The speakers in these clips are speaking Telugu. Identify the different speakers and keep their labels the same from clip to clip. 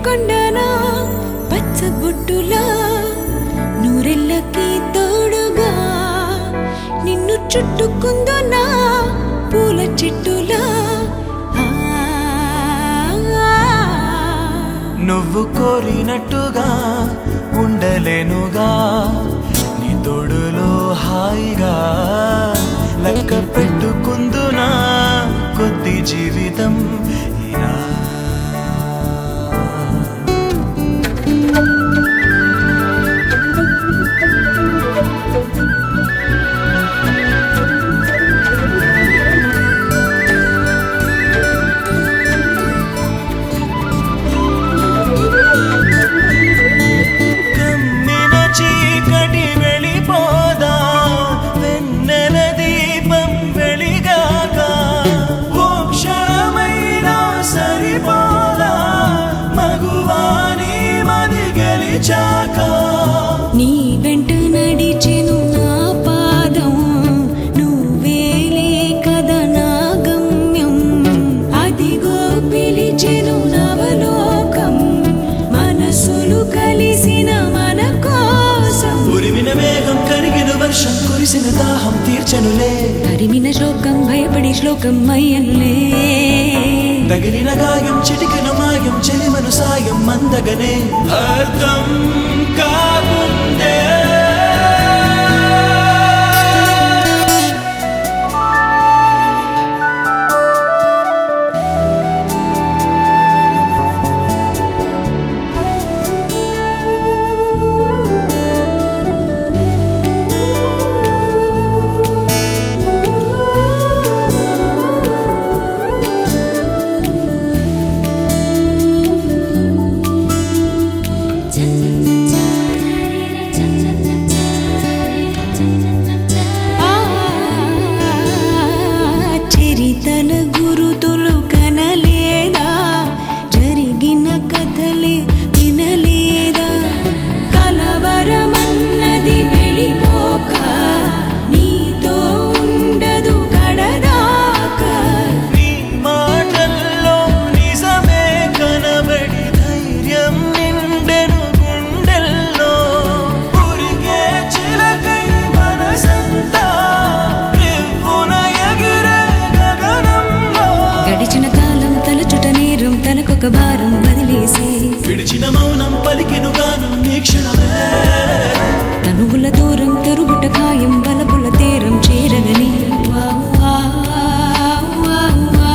Speaker 1: పెట్టుకొండనా పచ్చబొట్టులా నూరెళ్ళకి తోడుగా నిన్ను చుట్టుకుందునా పూల చెట్టులా ఆ,
Speaker 2: నువ్వు కోరినట్టుగా ఉండలేనుగా నీ తోడులో హాయిగా లెక్క పెట్టుకుందునా కొద్ది జీవితం ఇలా కమ్మిన చీకటి వెళ్ళిపోదా వెన్నెల దీపం వెలిగాక ఓ క్షణమైనా సరిపోదా మగువాని మది గెలిచాక
Speaker 1: నీ వెంట నడిచెను నా పాదం నువ్వేలే కదా నా గమ్యం అదిగో పిలిచెను నవలోకం మనసులు కలిసిన మన కోసం
Speaker 2: ఉరిమిన మేఘం కరిగిన వర్షం కురిసిన దాహం తీర్చనులే
Speaker 1: తరిమిన శోకం భయపడి శ్లోకం అయ్యనులే
Speaker 2: తగిలిన గాయం చిటికిన మాయం చెలిమను సాయం మందగనే అర్థం కాకుండే
Speaker 1: ఆ, చరితల గురుతులు కనలేదా జరిగిన కథలే వినలేదా కలవరమన్నది వెళ్ళిపోక నీతో ఉండదు కడదాకా
Speaker 2: నీ మాటల్లో నిజమే కనబడి ధైర్యం నిండెను గుండెల్లో ఉరిగే చిలకై మనసంతా రివ్వున ఎగిరే గగనంలో
Speaker 1: గడిచిన కాలం తలచుట నేరం తనకొక భారం వదిలేసి
Speaker 2: విడిచిన మౌనం పలికెను గానం నీ క్షణమే
Speaker 1: తనువుల దూరం తరుగుట ఖాయం బలపుల తీరం చేరగని వా, వా, వా, వా.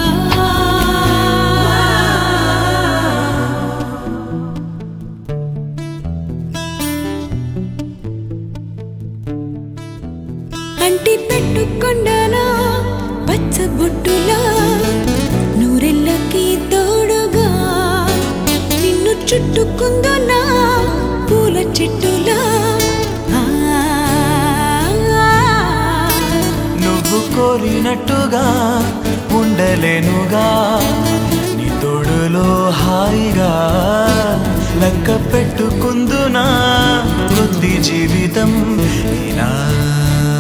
Speaker 1: అంటి పెట్టుకొండనా పచ్చబొట్టులా నూరెళ్ళకి తోడుగా నిన్ను చుట్టుకుందునా పూల చెట్టులా ఆ,
Speaker 2: నువ్వు కోరినట్టుగా ఉండలేనుగా నీ తోడులో హాయిగా లెక్క పెట్టుకుందునా కొద్ది జీవితం ఇలా